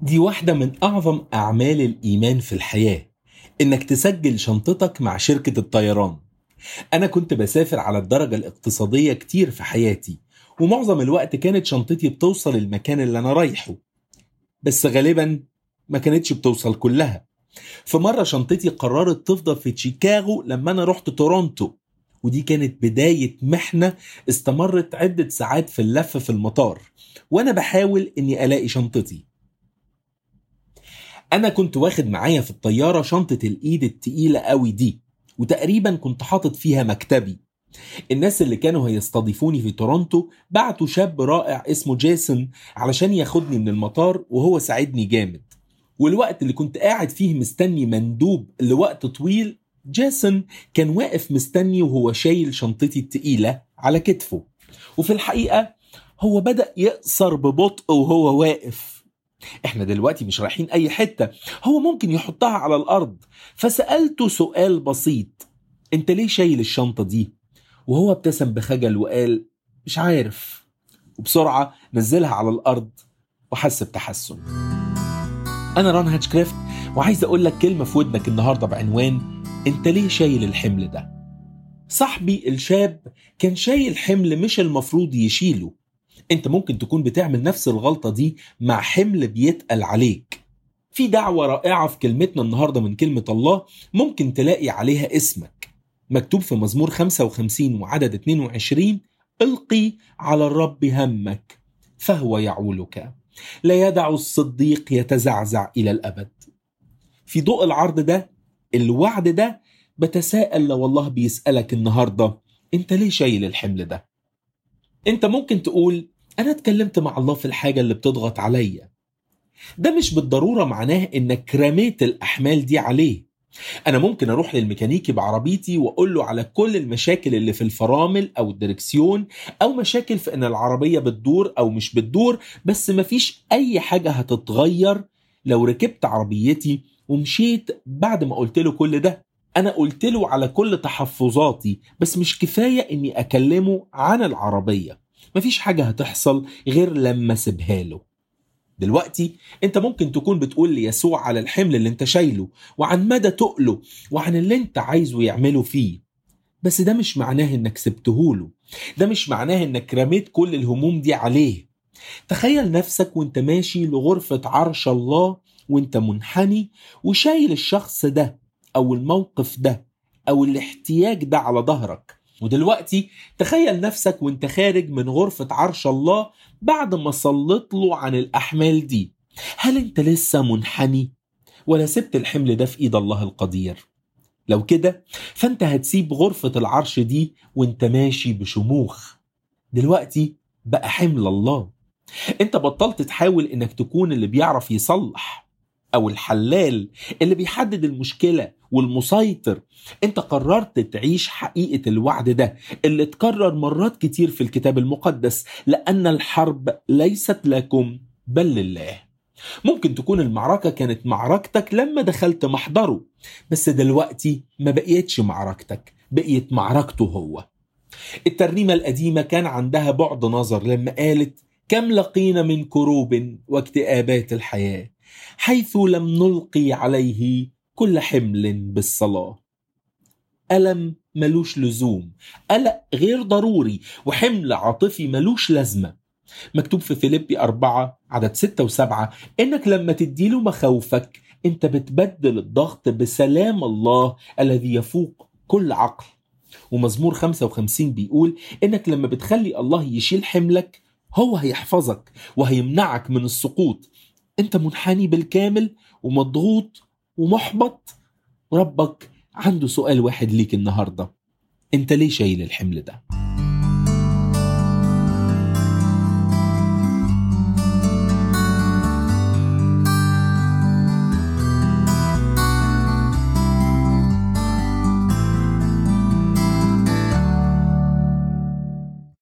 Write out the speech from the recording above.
دي واحدة من أعظم أعمال الإيمان في الحياة إنك تسجل شنطتك مع شركة الطيران أنا كنت بسافر على الدرجة الاقتصادية كتير في حياتي ومعظم الوقت كانت شنطتي بتوصل المكان اللي أنا رايحه بس غالبا ما كانتش بتوصل كلها في مرة شنطتي قررت تفضل في شيكاغو لما أنا رحت تورونتو ودي كانت بداية محنة استمرت عدة ساعات في اللف في المطار وأنا بحاول إني ألاقي شنطتي أنا كنت واخد معايا في الطيارة شنطة الإيد التقيلة قوي دي وتقريبا كنت حاطط فيها مكتبي الناس اللي كانوا هيستضيفوني في تورونتو بعتوا شاب رائع اسمه جيسون علشان ياخدني من المطار وهو ساعدني جامد والوقت اللي كنت قاعد فيه مستني مندوب لوقت طويل جيسون كان واقف مستني وهو شايل شنطتي التقيلة على كتفه وفي الحقيقة هو بدأ يقصر ببطء وهو واقف احنا دلوقتي مش رايحين اي حتة هو ممكن يحطها على الارض فسألته سؤال بسيط انت ليه شايل الشنطة دي وهو ابتسم بخجل وقال مش عارف وبسرعة نزلها على الارض وحس بتحسن انا ران هاتشكريفت وعايز اقول لك كلمة في ودنك النهاردة بعنوان انت ليه شايل الحمل ده صاحبي الشاب كان شايل حمل مش المفروض يشيله انت ممكن تكون بتعمل نفس الغلطة دي مع حمل بيتقل عليك في دعوة رائعة في كلمتنا النهاردة من كلمة الله ممكن تلاقي عليها اسمك مكتوب في مزمور 55 وعدد 22 القي على الرب همك فهو يعولك لا يدع الصديق يتزعزع إلى الأبد في ضوء العرض ده الوعد ده بتساءل لو الله بيسألك النهاردة انت ليه شايل الحمل ده انت ممكن تقول انا اتكلمت مع الله في الحاجة اللي بتضغط عليا ده مش بالضرورة معناه انك رميت الاحمال دي عليه انا ممكن اروح للميكانيكي بعربيتي واقول له على كل المشاكل اللي في الفرامل او الدركسيون او مشاكل في ان العربية بتدور او مش بتدور بس مفيش اي حاجة هتتغير لو ركبت عربيتي ومشيت بعد ما قلت له كل ده انا قلت له على كل تحفظاتي بس مش كفايه اني اكلمه عن العربيه مفيش حاجه هتحصل غير لما سيبها له دلوقتي انت ممكن تكون بتقول ليسوع على الحمل اللي انت شايله وعن مدى تقله وعن اللي انت عايزه يعمله فيه بس ده مش معناه انك سبتهوله ده مش معناه انك رميت كل الهموم دي عليه تخيل نفسك وانت ماشي لغرفة عرش الله وانت منحني وشايل الشخص ده او الموقف ده او الاحتياج ده على ظهرك ودلوقتي تخيل نفسك وانت خارج من غرفة عرش الله بعد ما صلت له عن الأحمال دي هل انت لسه منحني ولا سبت الحمل ده في ايد الله القدير لو كده فانت هتسيب غرفة العرش دي وانت ماشي بشموخ دلوقتي بقى حمل الله انت بطلت تحاول انك تكون اللي بيعرف يصلح او الحلال اللي بيحدد المشكله والمسيطر انت قررت تعيش حقيقه الوعد ده اللي اتكرر مرات كتير في الكتاب المقدس لان الحرب ليست لكم بل لله ممكن تكون المعركة كانت معركتك لما دخلت محضره بس دلوقتي ما بقيتش معركتك بقيت معركته هو الترنيمة القديمة كان عندها بعد نظر لما قالت كم لقينا من كروب واكتئابات الحياه حيث لم نلقي عليه كل حمل بالصلاة ألم ملوش لزوم قلق غير ضروري وحمل عاطفي ملوش لازمة مكتوب في فيليبي أربعة عدد ستة وسبعة إنك لما تديله مخاوفك أنت بتبدل الضغط بسلام الله الذي يفوق كل عقل ومزمور 55 بيقول إنك لما بتخلي الله يشيل حملك هو هيحفظك وهيمنعك من السقوط انت منحني بالكامل ومضغوط ومحبط ربك عنده سؤال واحد ليك النهارده انت ليه شايل الحمل ده